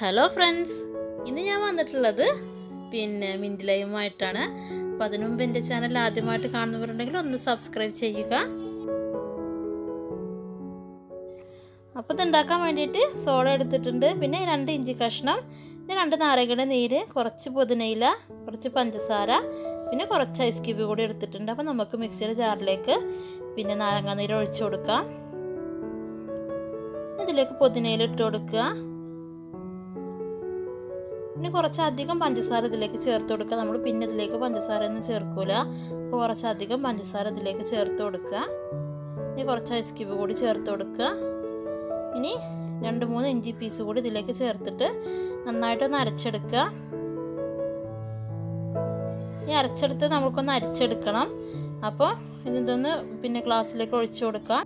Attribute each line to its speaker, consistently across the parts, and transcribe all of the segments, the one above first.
Speaker 1: hello friends ഇന്ന് ഞാൻ വന്നിട്ടുള്ളത് പിന്നെ മിൻഡിലയുമായിട്ടാണ് അപ്പോൾ അതിനു മുമ്പ് എൻ്റെ ചാനൽ ആദ്യമായിട്ട് കാണുന്നവരുണ്ടെങ്കിൽ ഒന്ന് സബ്സ്ക്രൈബ് ചെയ്യുക അപ്പോൾ ഇത് ഉണ്ടാക്കാൻ വേണ്ടിയിട്ട് സോഡ എടുത്തിട്ടുണ്ട് പിന്നെ രണ്ട് ഇഞ്ചി കഷ്ണം പിന്നെ രണ്ട് നാരങ്ങയുടെ നീര് കുറച്ച് പുതിനയില കുറച്ച് പഞ്ചസാര പിന്നെ കുറച്ച് ഐസ് ക്യൂബ് കൂടി എടുത്തിട്ടുണ്ട് അപ്പോൾ നമുക്ക് മിക്സിയുടെ ജാറിലേക്ക് പിന്നെ നാരങ്ങ നീര് ഒഴിച്ചു കൊടുക്കാം ഇതിലേക്ക് പുതിനയില ഇട്ട് കൊടുക്കുക ഇനി കുറച്ചധികം പഞ്ചസാര ഇതിലേക്ക് ചേർത്ത് കൊടുക്കുക നമ്മൾ പിന്നെ ഇതിലേക്ക് പഞ്ചസാര ഒന്നും ചേർക്കൂല അപ്പോൾ കുറച്ചധികം പഞ്ചസാര ഇതിലേക്ക് ചേർത്ത് കൊടുക്കുക ഇനി കുറച്ച് ഐസ് ക്യൂബ് കൂടി ചേർത്ത് കൊടുക്കുക ഇനി രണ്ട് മൂന്ന് ഇഞ്ചി പീസ് കൂടി ഇതിലേക്ക് ചേർത്തിട്ട് നന്നായിട്ടൊന്ന് അരച്ചെടുക്കുക ഈ അരച്ചെടുത്ത് നമുക്കൊന്ന് അരിച്ചെടുക്കണം അപ്പോൾ ഇതൊന്ന് പിന്നെ ഗ്ലാസ്സിലേക്ക് ഒഴിച്ചു കൊടുക്കാം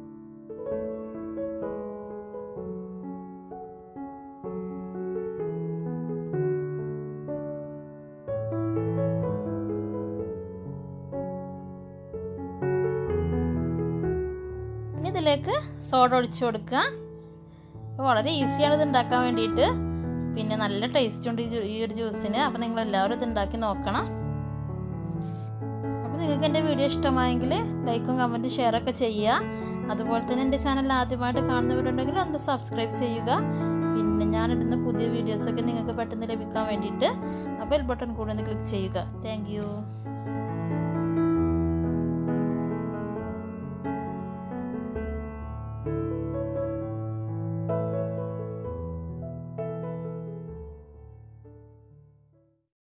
Speaker 1: ഇനി ഇതിലേക്ക് സോഡ ഒഴിച്ചു കൊടുക്കുക അപ്പോൾ വളരെ ഈസിയാണ് ഇത് ഉണ്ടാക്കാൻ വേണ്ടിയിട്ട് പിന്നെ നല്ല ടേസ്റ്റ് ഉണ്ട് ഈ ഒരു ജ്യൂസിന് അപ്പോൾ നിങ്ങൾ എല്ലാവരും ഇത് ഉണ്ടാക്കി നോക്കണം അപ്പോൾ നിങ്ങൾക്ക് എൻ്റെ വീഡിയോ ഇഷ്ടമായെങ്കിൽ ലൈക്കും കമൻറ്റും ഷെയറൊക്കെ ചെയ്യുക അതുപോലെ തന്നെ എൻ്റെ ചാനൽ ആദ്യമായിട്ട് കാണുന്നവരുണ്ടെങ്കിൽ ഒന്ന് സബ്സ്ക്രൈബ് ചെയ്യുക പിന്നെ ഞാനിടുന്ന പുതിയ വീഡിയോസൊക്കെ നിങ്ങൾക്ക് പെട്ടെന്ന് ലഭിക്കാൻ വേണ്ടിയിട്ട് ആ ബെൽ ബട്ടൺ കൂടെ ഒന്ന് ക്ലിക്ക് ചെയ്യുക താങ്ക്